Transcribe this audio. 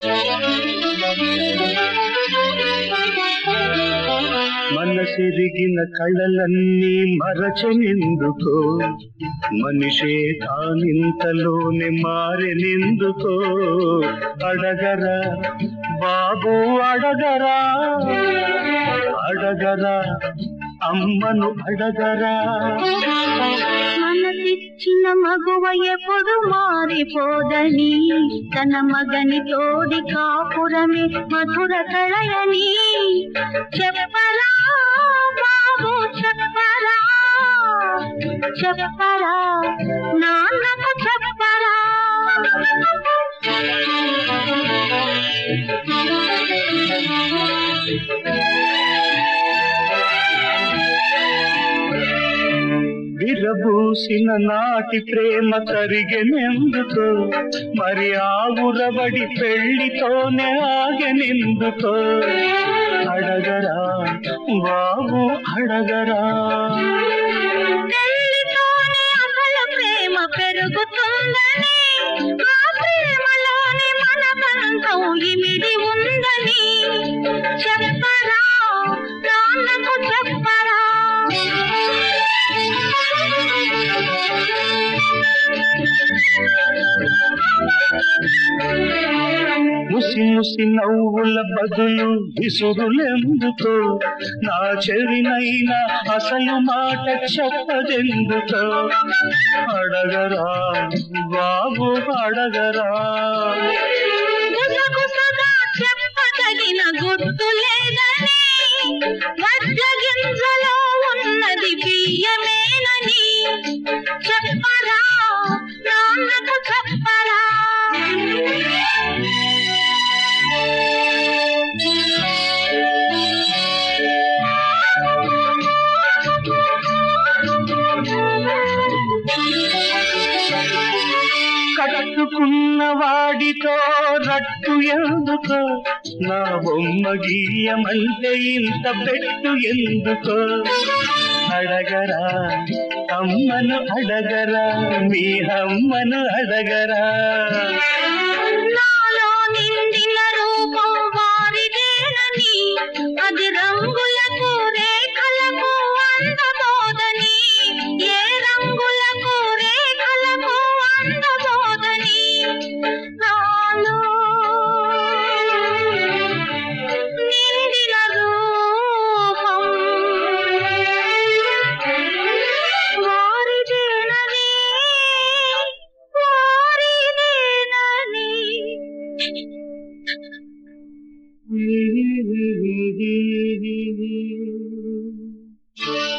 మనసిరిగిన కళలన్నీ మరచనెందుకో మనిషే తానింతలోనే మారెనెందుకో అడగరా బాబు అడగరా అడగరా అమ్మను అడగరా మనసిచ్చిన మగువ ఎప్పుడు మారిపోదని తన మగని తోడి కాపురమే మధుర కళయని చెప్పరా బాబు చెప్పరా చెప్పరా నాన్నకు చెప్పరా విరబూసిన నాటి ప్రేమ కరిగెనెందుకో మరి ఆ ఉరబడి పెళ్లితోనే ఆగెనెందుకో అడగరా బాబు అడగరా పెళ్లితోనే అసలు ప్రేమ పెరుగుతుందని ఆ ప్రేమలోనే మన బంధం ఇమిడి ఉందని చెప్పరా నాన్నకు చెప్పరా ముసి ముసి నవ్వుల బదులు విసురులెందుకో నా చెవినైనా అసలు మాట చెప్పదెందుకో అడగరా బాబు అడగరా గుసగుసగా చెప్పదగిన గుర్తు లేదని వజ్ర గింజలో ఉన్నది బియ్యమేనని చెప్పరా నాన్నకు చెప్పరా కట్టుకున్న వాడితో రట్టు ఎందుకో నా బొమ్మ గీయమంటే ఇంత పెట్టు ఎందుకో అడగరా అమ్మను అడగరా మీ అమ్మను అడగరా నాలో నిండిన రూపం వారిదేనని అది రంగులకు రేఖలకు అందబోదని ఏ రంగులకు రేఖలకు అందబోదని నాలో నిండిన రూపం వారిదేనని వారిదేనని Mm-hmm.